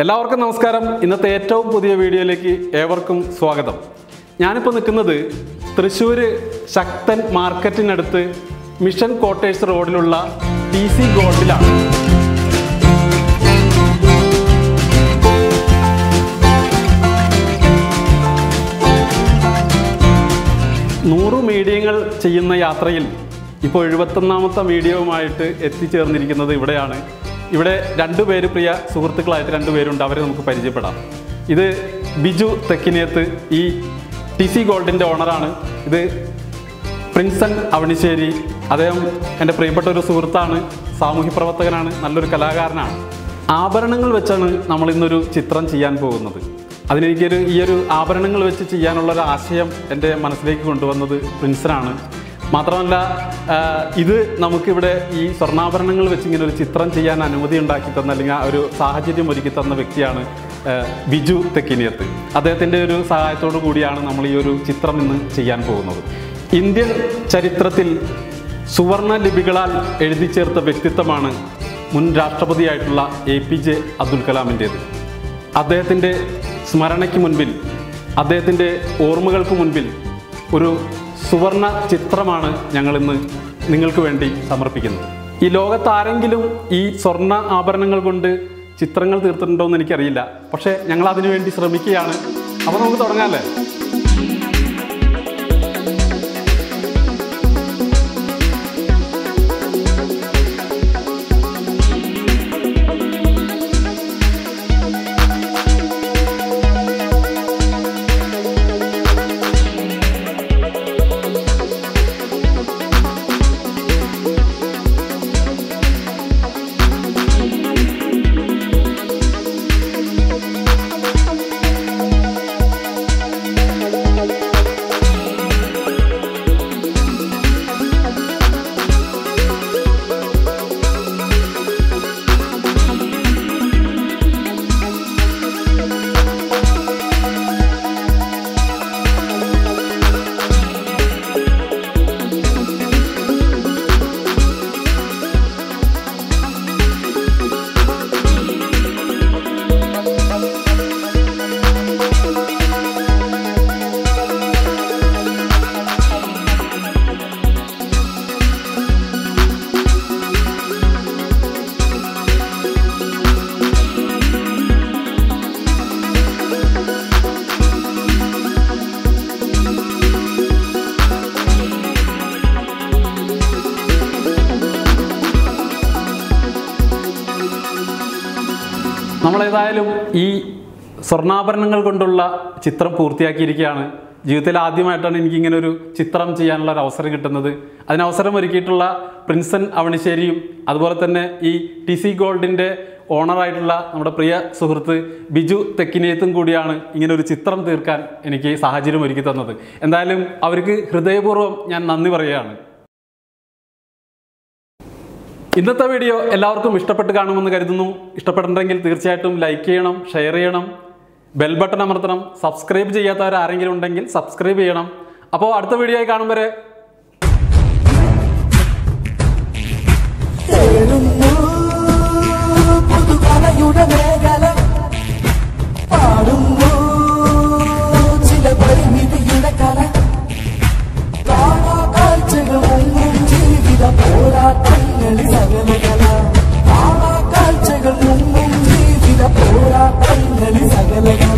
എല്ലാവർക്കും നമസ്കാരം ഇന്നത്തെ ഏറ്റവും പുതിയ വീഡിയോയിലേക്ക് ഏവർക്കും സ്വാഗതം ഞാനിപ്പോൾ നിൽക്കുന്നത് തൃശ്ശൂർ ശക്തൻ മാർക്കറ്റിനടുത്ത് മിഷൻ കോട്ടേഴ്സ് റോഡിലുള്ള ടി സി ഗോൾഡിലാണ് നൂറ് മീഡിയങ്ങൾ ചെയ്യുന്ന യാത്രയിൽ ഇപ്പോൾ എഴുപത്തൊന്നാമത്തെ മീഡിയവുമായിട്ട് എത്തിച്ചേർന്നിരിക്കുന്നത് ഇവിടെയാണ് ഇവിടെ രണ്ടുപേര് പ്രിയ സുഹൃത്തുക്കളായിട്ട് രണ്ടുപേരുണ്ട് അവരെ നമുക്ക് പരിചയപ്പെടാം ഇത് ബിജു തെക്കിനിയത്ത് ഈ ടി സി ഗോൾഡിൻ്റെ ഓണറാണ് ഇത് പ്രിൻസൺ അവണിശ്ശേരി അദ്ദേഹം എൻ്റെ പ്രിയപ്പെട്ട ഒരു സുഹൃത്താണ് സാമൂഹ്യ പ്രവർത്തകനാണ് നല്ലൊരു കലാകാരനാണ് ആഭരണങ്ങൾ വെച്ചാണ് നമ്മൾ ഇന്നൊരു ചിത്രം ചെയ്യാൻ പോകുന്നത് അതിനെനിക്കൊരു ഈ ഒരു ആഭരണങ്ങൾ വെച്ച് ചെയ്യാനുള്ള ഒരു ആശയം എൻ്റെ മനസ്സിലേക്ക് കൊണ്ടുവന്നത് പ്രിൻസനാണ് മാത്രമല്ല ആ, ഇത് നമുക്കിവിടെ ഈ സ്വർണ്ണാഭരണങ്ങൾ വെച്ച് ഇങ്ങനെ ഒരു ചിത്രം ചെയ്യാൻ അനുമതി ഉണ്ടാക്കി തന്ന അല്ലെങ്കിൽ ആ ഒരു സാഹചര്യം ഒരുക്കി തന്ന വ്യക്തിയാണ് ആ, ബിജു തെക്കിനിയത്ത് അദ്ദേഹത്തിൻ്റെ ഒരു സഹായത്തോടു കൂടിയാണ് നമ്മൾ ഈ ഒരു ചിത്രം ഇന്ന് ചെയ്യാൻ പോകുന്നത് ഇന്ത്യൻ ചരിത്രത്തിൽ സുവർണ ലിപികളാൽ എഴുതി ചേർത്ത വ്യക്തിത്വമാണ് മുൻ രാഷ്ട്രപതിയായിട്ടുള്ള എ പി ജെ അബ്ദുൽ കലാമിൻ്റേത് അദ്ദേഹത്തിൻ്റെ സ്മരണയ്ക്ക് മുൻപിൽ അദ്ദേഹത്തിൻ്റെ ഓർമ്മകൾക്ക് മുൻപിൽ ഒരു സുവർണ ചിത്രമാണ് ഞങ്ങളിന്ന് നിങ്ങൾക്ക് വേണ്ടി സമർപ്പിക്കുന്നത് ഈ ലോകത്ത് ആരെങ്കിലും ഈ സ്വർണ്ണ ആഭരണങ്ങൾ കൊണ്ട് ചിത്രങ്ങൾ തീർത്തിട്ടുണ്ടോ എന്ന് എനിക്കറിയില്ല പക്ഷേ ഞങ്ങൾ അതിനു വേണ്ടി ശ്രമിക്കുകയാണ് അപ്പോൾ നമുക്ക് തുടങ്ങാമല്ലേ നമ്മളേതായാലും ഈ സ്വർണ്ണാഭരണങ്ങൾ കൊണ്ടുള്ള ചിത്രം പൂർത്തിയാക്കിയിരിക്കുകയാണ് ജീവിതത്തിൽ ആദ്യമായിട്ടാണ് എനിക്കിങ്ങനെ ഒരു ചിത്രം ചെയ്യാനുള്ള ഒരു അവസരം കിട്ടുന്നത് അതിന് അവസരം ഒരുക്കിയിട്ടുള്ള പ്രിൻസൺ അവണിശ്ശേരിയും അതുപോലെ തന്നെ ഈ ടി സി ഗോൾഡിൻ്റെ ഓണറായിട്ടുള്ള നമ്മുടെ പ്രിയ സുഹൃത്ത് ബിജു തെക്കിനിയത്തും കൂടിയാണ് ഇങ്ങനെ ഒരു ചിത്രം തീർക്കാൻ എനിക്ക് സാഹചര്യം ഒരുക്കി തന്നത് എന്തായാലും അവർക്ക് ഹൃദയപൂർവ്വം ഞാൻ നന്ദി പറയുകയാണ് ഇന്നത്തെ വീഡിയോ എല്ലാവർക്കും ഇഷ്ടപ്പെട്ട് കാണുമെന്ന് കരുതുന്നു ഇഷ്ടപ്പെട്ടിട്ടുണ്ടെങ്കിൽ തീർച്ചയായിട്ടും ലൈക്ക് ചെയ്യണം ഷെയർ ചെയ്യണം ബെൽ ബട്ടൺ അമർത്തണം സബ്സ്ക്രൈബ് ചെയ്യാത്തവർ ആരെങ്കിലും ഉണ്ടെങ്കിൽ സബ്സ്ക്രൈബ് ചെയ്യണം അപ്പോൾ അടുത്ത വീഡിയോ ആയി കാണും വരെ തേടുന്നു പുതുകലയുടെ മേഖല പാടുന്നു ചില പരിമിതിയുടെ കല കാണാ കാഴ്ചകൾ മുങ്ങും ജീവിത പോരാട്ടങ്ങളിൽ സകലകല കാണാ കാഴ്ചകൾ മുങ്ങും ജീവിത പോരാട്ടങ്ങളിൽ സകലകല